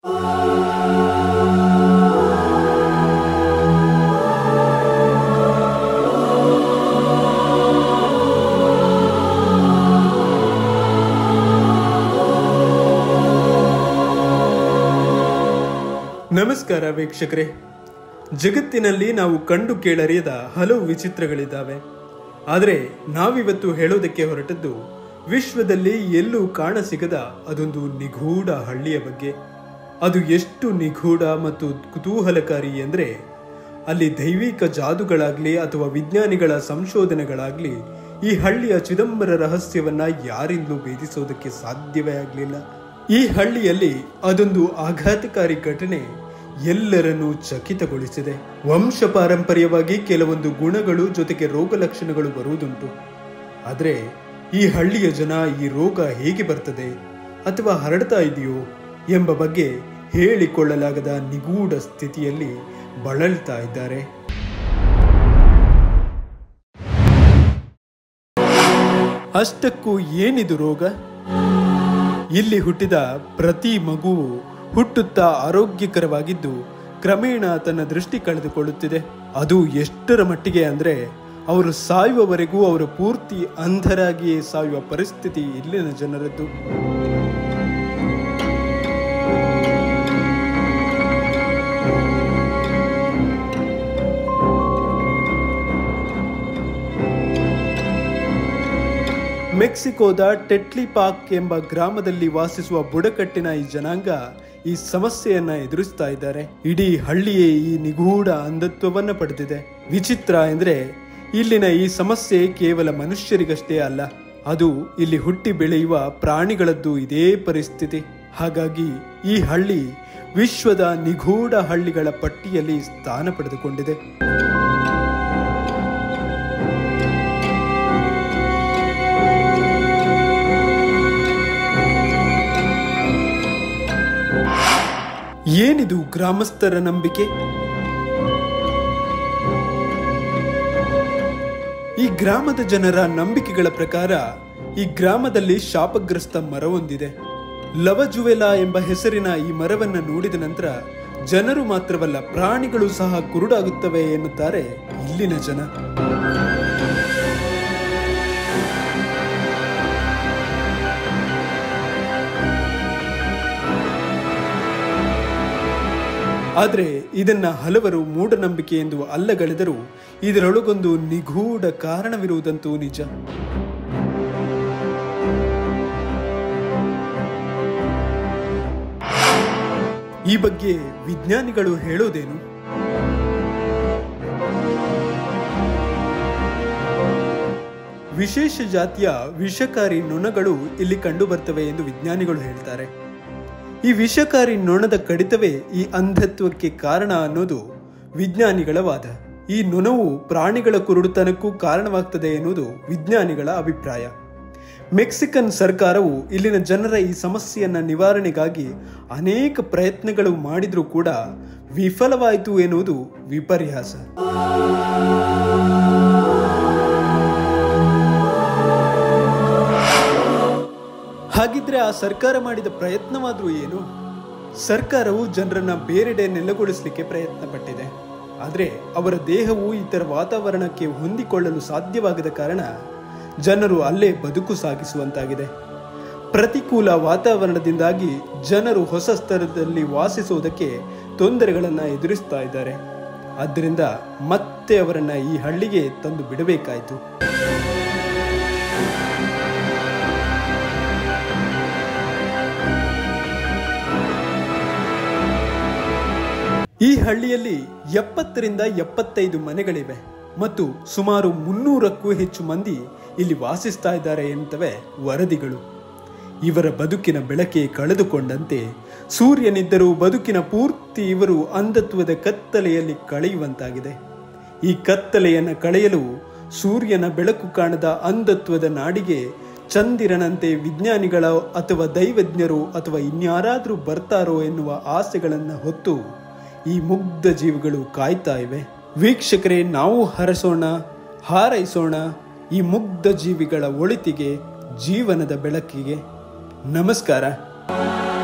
ನಮಸ್ಕಾರ ವೀಕ್ಷಕರೇ ಜಗತ್ತಿನಲ್ಲಿ ನಾವು ಕಂಡು ಕೇಳರಿಯದ ಹಲವು ವಿಚಿತ್ರಗಳಿದ್ದಾವೆ ಆದರೆ ನಾವಿವತ್ತು ಹೇಳೋದಕ್ಕೆ ಹೊರಟದ್ದು ವಿಶ್ವದಲ್ಲಿ ಎಲ್ಲೂ ಕಾಣಸಿಗದ ಅದೊಂದು ನಿಗೂಢ ಹಳ್ಳಿಯ ಬಗ್ಗೆ ಅದು ಎಷ್ಟು ನಿಗೂಢ ಮತ್ತು ಕುತೂಹಲಕಾರಿ ಎಂದರೆ ಅಲ್ಲಿ ದೈವಿಕ ಜಾದುಗಳಾಗ್ಲಿ ಅಥವಾ ವಿಜ್ಞಾನಿಗಳ ಸಂಶೋಧನೆಗಳಾಗ್ಲಿ ಈ ಹಳ್ಳಿಯ ಚಿದಂಬರ ರಹಸ್ಯವನ್ನ ಯಾರಿಂದಲೂ ಭೇದಿಸೋದಕ್ಕೆ ಸಾಧ್ಯವೇ ಆಗಲಿಲ್ಲ ಈ ಹಳ್ಳಿಯಲ್ಲಿ ಅದೊಂದು ಆಘಾತಕಾರಿ ಘಟನೆ ಎಲ್ಲರನ್ನೂ ಚಕಿತಗೊಳಿಸಿದೆ ವಂಶ ಪಾರಂಪರ್ಯವಾಗಿ ಕೆಲವೊಂದು ಗುಣಗಳು ಜೊತೆಗೆ ರೋಗ ಲಕ್ಷಣಗಳು ಬರುವುದುಂಟು ಆದರೆ ಈ ಹಳ್ಳಿಯ ಜನ ಈ ರೋಗ ಹೇಗೆ ಬರ್ತದೆ ಅಥವಾ ಹರಡ್ತಾ ಇದೆಯೋ ಎಂಬ ಬಗ್ಗೆ ಹೇಳಿಕೊಳ್ಳಲಾಗದ ನಿಗೂಢ ಸ್ಥಿತಿಯಲ್ಲಿ ಬಳಲ್ತಾ ಇದ್ದಾರೆ ಅಷ್ಟಕ್ಕೂ ಏನಿದು ರೋಗ ಇಲ್ಲಿ ಹುಟ್ಟಿದ ಪ್ರತಿ ಮಗುವು ಹುಟ್ಟುತ್ತಾ ಆರೋಗ್ಯಕರವಾಗಿದ್ದು ಕ್ರಮೇಣ ತನ್ನ ದೃಷ್ಟಿ ಕಳೆದುಕೊಳ್ಳುತ್ತಿದೆ ಅದು ಎಷ್ಟರ ಮಟ್ಟಿಗೆ ಅಂದ್ರೆ ಅವರು ಸಾಯುವವರೆಗೂ ಅವರು ಪೂರ್ತಿ ಅಂಧರಾಗಿಯೇ ಸಾಯುವ ಪರಿಸ್ಥಿತಿ ಇಲ್ಲಿನ ಜನರದ್ದು ಮೆಕ್ಸಿಕೋದ ಟೆಟ್ಲಿಪಾಕ್ ಎಂಬ ಗ್ರಾಮದಲ್ಲಿ ವಾಸಿಸುವ ಬುಡಕಟ್ಟಿನ ಈ ಜನಾಂಗ ಈ ಸಮಸ್ಯೆಯನ್ನ ಎದುರಿಸ್ತಾ ಇದ್ದಾರೆ ಇಡೀ ಹಳ್ಳಿಯೇ ಈ ನಿಗೂಢ ಅಂಧತ್ವವನ್ನ ಪಡೆದಿದೆ ವಿಚಿತ್ರ ಎಂದ್ರೆ ಇಲ್ಲಿನ ಈ ಸಮಸ್ಯೆ ಕೇವಲ ಮನುಷ್ಯರಿಗಷ್ಟೇ ಅಲ್ಲ ಅದು ಇಲ್ಲಿ ಹುಟ್ಟಿ ಬೆಳೆಯುವ ಪ್ರಾಣಿಗಳದ್ದು ಇದೇ ಪರಿಸ್ಥಿತಿ ಹಾಗಾಗಿ ಈ ಹಳ್ಳಿ ವಿಶ್ವದ ನಿಗೂಢ ಹಳ್ಳಿಗಳ ಪಟ್ಟಿಯಲ್ಲಿ ಸ್ಥಾನ ಪಡೆದುಕೊಂಡಿದೆ ಏನಿದು ಗ್ರಾಮಸ್ಥರ ನಂಬಿಕೆ ಈ ಗ್ರಾಮದ ಜನರ ನಂಬಿಕೆಗಳ ಪ್ರಕಾರ ಈ ಗ್ರಾಮದಲ್ಲಿ ಶಾಪಗ್ರಸ್ತ ಮರವೊಂದಿದೆ ಲವಜುವೆಲಾ ಎಂಬ ಹೆಸರಿನ ಈ ಮರವನ್ನ ನೋಡಿದ ನಂತರ ಜನರು ಮಾತ್ರವಲ್ಲ ಪ್ರಾಣಿಗಳು ಸಹ ಕುರುಡಾಗುತ್ತವೆ ಎನ್ನುತ್ತಾರೆ ಇಲ್ಲಿನ ಜನ ಆದರೆ ಇದನ್ನ ಹಲವರು ಮೂಢನಂಬಿಕೆ ಎಂದು ಅಲ್ಲಗಳೆದರೂ ಇದರೊಳಗೊಂದು ನಿಗೂಢ ಕಾರಣವಿರುವುದಂತೂ ನಿಜ ಈ ಬಗ್ಗೆ ವಿಜ್ಞಾನಿಗಳು ಹೇಳೋದೇನು ವಿಶೇಷ ಜಾತಿಯ ವಿಷಕಾರಿ ನೊಣಗಳು ಇಲ್ಲಿ ಕಂಡುಬರ್ತವೆ ಎಂದು ವಿಜ್ಞಾನಿಗಳು ಹೇಳ್ತಾರೆ ಈ ವಿಷಕಾರಿ ನೊಣದ ಕಡಿತವೇ ಈ ಅಂಧತ್ವಕ್ಕೆ ಕಾರಣ ಅನ್ನೋದು ವಿಜ್ಞಾನಿಗಳ ವಾದ ಈ ನೊಣವು ಪ್ರಾಣಿಗಳ ಕುರುಡುತನಕ್ಕೂ ಕಾರಣವಾಗ್ತದೆ ಎನ್ನುವುದು ವಿಜ್ಞಾನಿಗಳ ಅಭಿಪ್ರಾಯ ಮೆಕ್ಸಿಕನ್ ಸರ್ಕಾರವು ಇಲ್ಲಿನ ಜನರ ಈ ಸಮಸ್ಯೆಯನ್ನ ನಿವಾರಣೆಗಾಗಿ ಅನೇಕ ಪ್ರಯತ್ನಗಳು ಮಾಡಿದ್ರೂ ಕೂಡ ವಿಫಲವಾಯಿತು ಎನ್ನುವುದು ವಿಪರ್ಯಾಸ ಹಾಗಿದ್ರೆ ಆ ಸರ್ಕಾರ ಮಾಡಿದ ಪ್ರಯತ್ನವಾದ್ರೂ ಏನು ಸರ್ಕಾರವು ಜನರನ್ನ ಬೇರೆಡೆ ನೆಲೆಗೊಳಿಸಲಿಕ್ಕೆ ಪ್ರಯತ್ನ ಪಟ್ಟಿದೆ ಆದರೆ ಅವರ ದೇಹವು ಇತರ ವಾತಾವರಣಕ್ಕೆ ಹೊಂದಿಕೊಳ್ಳಲು ಸಾಧ್ಯವಾಗದ ಕಾರಣ ಜನರು ಅಲ್ಲೇ ಬದುಕು ಸಾಗಿಸುವಂತಾಗಿದೆ ಪ್ರತಿಕೂಲ ವಾತಾವರಣದಿಂದಾಗಿ ಜನರು ಹೊಸ ಸ್ತರದಲ್ಲಿ ವಾಸಿಸುವುದಕ್ಕೆ ತೊಂದರೆಗಳನ್ನು ಎದುರಿಸ್ತಾ ಇದ್ದಾರೆ ಆದ್ದರಿಂದ ಮತ್ತೆ ಅವರನ್ನ ಈ ಹಳ್ಳಿಗೆ ತಂದು ಬಿಡಬೇಕಾಯಿತು ಈ ಹಳ್ಳಿಯಲ್ಲಿ ಎಪ್ಪತ್ತರಿಂದ ಎಪ್ಪತ್ತೈದು ಮನೆಗಳಿವೆ ಮತ್ತು ಸುಮಾರು ಮುನ್ನೂರಕ್ಕೂ ಹೆಚ್ಚು ಮಂದಿ ಇಲ್ಲಿ ವಾಸಿಸ್ತಾ ಇದ್ದಾರೆ ಎನ್ನುತ್ತವೆ ವರದಿಗಳು ಇವರ ಬದುಕಿನ ಬೆಳಕೆ ಕಳೆದುಕೊಂಡಂತೆ ಸೂರ್ಯನಿದ್ದರೂ ಬದುಕಿನ ಪೂರ್ತಿ ಇವರು ಅಂಧತ್ವದ ಕತ್ತಲೆಯಲ್ಲಿ ಕಳೆಯುವಂತಾಗಿದೆ ಈ ಕತ್ತಲೆಯನ್ನು ಕಳೆಯಲು ಸೂರ್ಯನ ಬೆಳಕು ಕಾಣದ ಅಂಧತ್ವದ ನಾಡಿಗೆ ಚಂದಿರನಂತೆ ವಿಜ್ಞಾನಿಗಳ ಅಥವಾ ದೈವಜ್ಞರು ಅಥವಾ ಇನ್ಯಾರಾದರೂ ಬರ್ತಾರೋ ಎನ್ನುವ ಆಸೆಗಳನ್ನು ಹೊತ್ತು ಈ ಮುಗ್ಧ ಜೀವಿಗಳು ಕಾಯ್ತಾ ಇವೆ ವೀಕ್ಷಕರೇ ನಾವು ಹರಸೋಣ ಹಾರೈಸೋಣ ಈ ಮುಗ್ಧ ಜೀವಿಗಳ ಒಳಿತಿಗೆ ಜೀವನದ ಬೆಳಕಿಗೆ ನಮಸ್ಕಾರ